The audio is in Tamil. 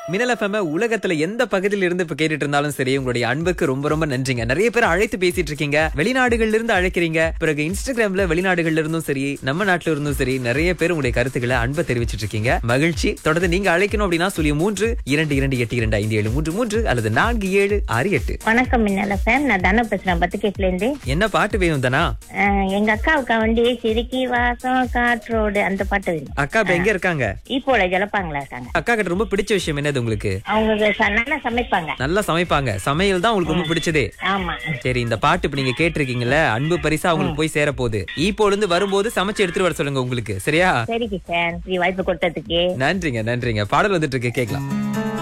மினல் எஃப்எம் உலகத்துல எந்த பகுதியில் இருந்து இப்ப கேட்டுட்டு இருந்தாலும் சரி உங்களுடைய அன்புக்கு ரொம்ப ரொம்ப நன்றிங்க நிறைய பேர் அழைத்து பேசிட்டு இருக்கீங்க வெளிநாடுகள்ல இருந்து அழைக்கிறீங்க பிறகு இன்ஸ்டாகிராம்ல வெளிநாடுகள்ல இருந்தும் சரி நம்ம நாட்டுல இருந்தும் சரி நிறைய பேர் உங்களுடைய கருத்துக்களை அன்பை தெரிவிச்சிட்டு இருக்கீங்க மகிழ்ச்சி தொடர்ந்து நீங்க அழைக்கணும் அப்படின்னா சொல்லி மூன்று இரண்டு இரண்டு எட்டு இரண்டு ஐந்து ஏழு மூன்று மூன்று அல்லது நான்கு ஏழு ஆறு எட்டு வணக்கம் மின்னல சார் நான் தன பேசுறேன் பத்துக்கேஸ்ல இருந்து என்ன பாட்டு வேணும் தானா அஹ், எங்க அக்காவுக்கு வந்து சிறுக்கி வாசம் காற்றோடு அந்த பாட்டு வேணும் அக்கா இப்ப எங்க இருக்காங்க இப்போல ஜலப்பாங்களா இருக்காங்க அக்கா கிட்ட ரொம்ப பிடிச்ச விஷயம் என்னது உங்களுக்கு அவங்க ச- நல்லா சமைப்பாங்க நல்லா சமைப்பாங்க சமையல் தான் உங்களுக்கு ரொம்ப பிடிச்சதே ஆமா சரி இந்த பாட்டு இப்ப நீங்க கேட்டிருக்கீங்கல்ல அன்பு பரிசா உங்களுக்கு போய் சேர போகுது இப்போ இருந்து வரும்போது சமைச்சு எடுத்துட்டு வர சொல்லுங்க உங்களுக்கு சரியா சரிக்கு சார் இப்படி வாய்ப்பு கொடுத்ததுக்கு நன்றிங்க நன்றிங்க பாடல் வந்துட்டு இருக்கு கேக்கலாம்